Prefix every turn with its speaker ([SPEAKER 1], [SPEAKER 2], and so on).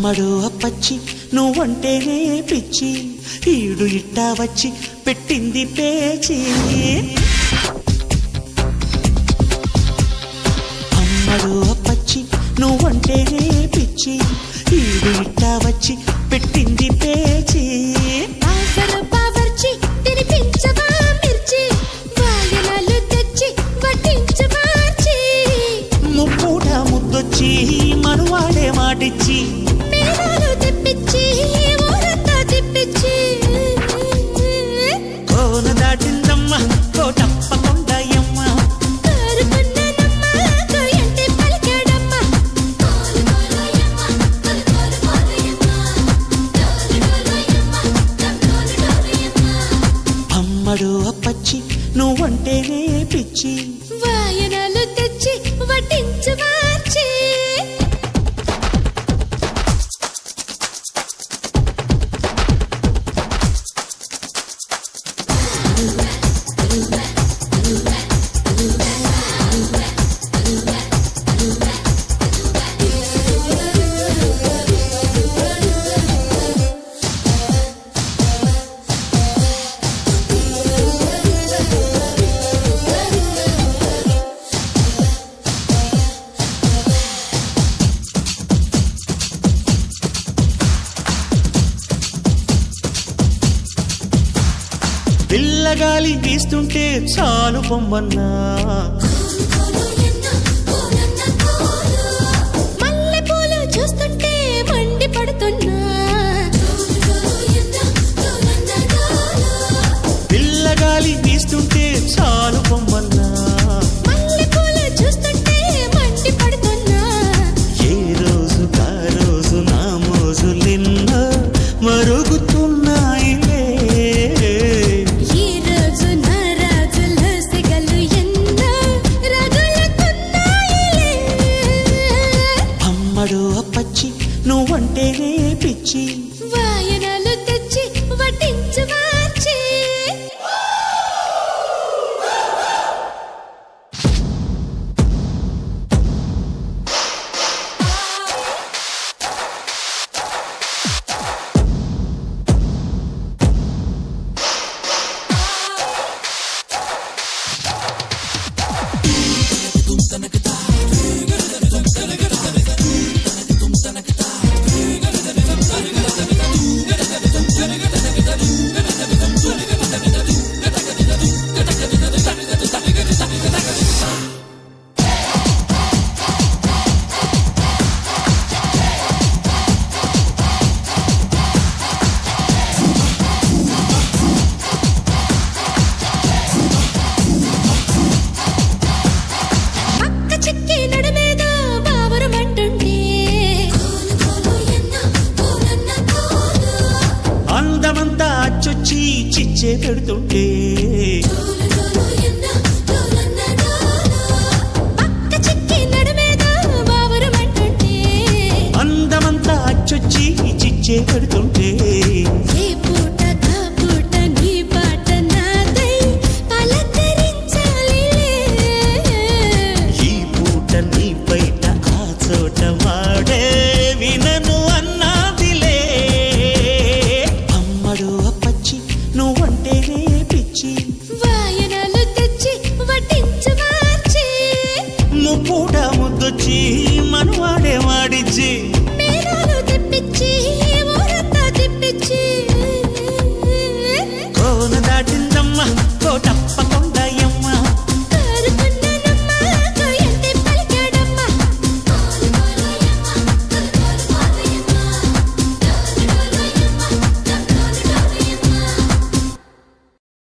[SPEAKER 1] అమ్మడు అప్పచ్చి నువ్వంటేనే పిచ్చి ఈడు ఇట్టా వచ్చి పెట్టింది పేచి అమ్మడు అప్పచ్చి నువ్వంటేనే పిచ్చి ఈడు ఇట్టా వచ్చి పెట్టింది పేచి
[SPEAKER 2] ఆసర బావర్చి తినిపించవా మిర్చి వాయనాలు తెచ్చి వడ్డించవార్చి
[SPEAKER 1] ముప్పూట ముద్దొచ్చి మనువాడే మాటిచ్చి
[SPEAKER 2] మేళాలు తెప్పించి ఊరంతా తిప్పించి
[SPEAKER 1] కోన దాటిందమ్మ కోటప్పకొండయమ్మ
[SPEAKER 2] కోరుకున్నానమ్మా కోయంటే పలికాడమ్మా
[SPEAKER 1] అమ్మడు అప్పచ్చి నువ్వంటేనే పిచ్చి
[SPEAKER 2] వాయనాలు తెచ్చి వడ్డించవార్చి
[SPEAKER 1] పిల్లగాలి వీస్తుంటే చాలు పొమ్మన్నా
[SPEAKER 2] మల్లెపూలు చూస్తుంటే మండి పడుతున్నా
[SPEAKER 1] పిల్లగాలి వీస్తుంటే చాలు పొమ్మన్నా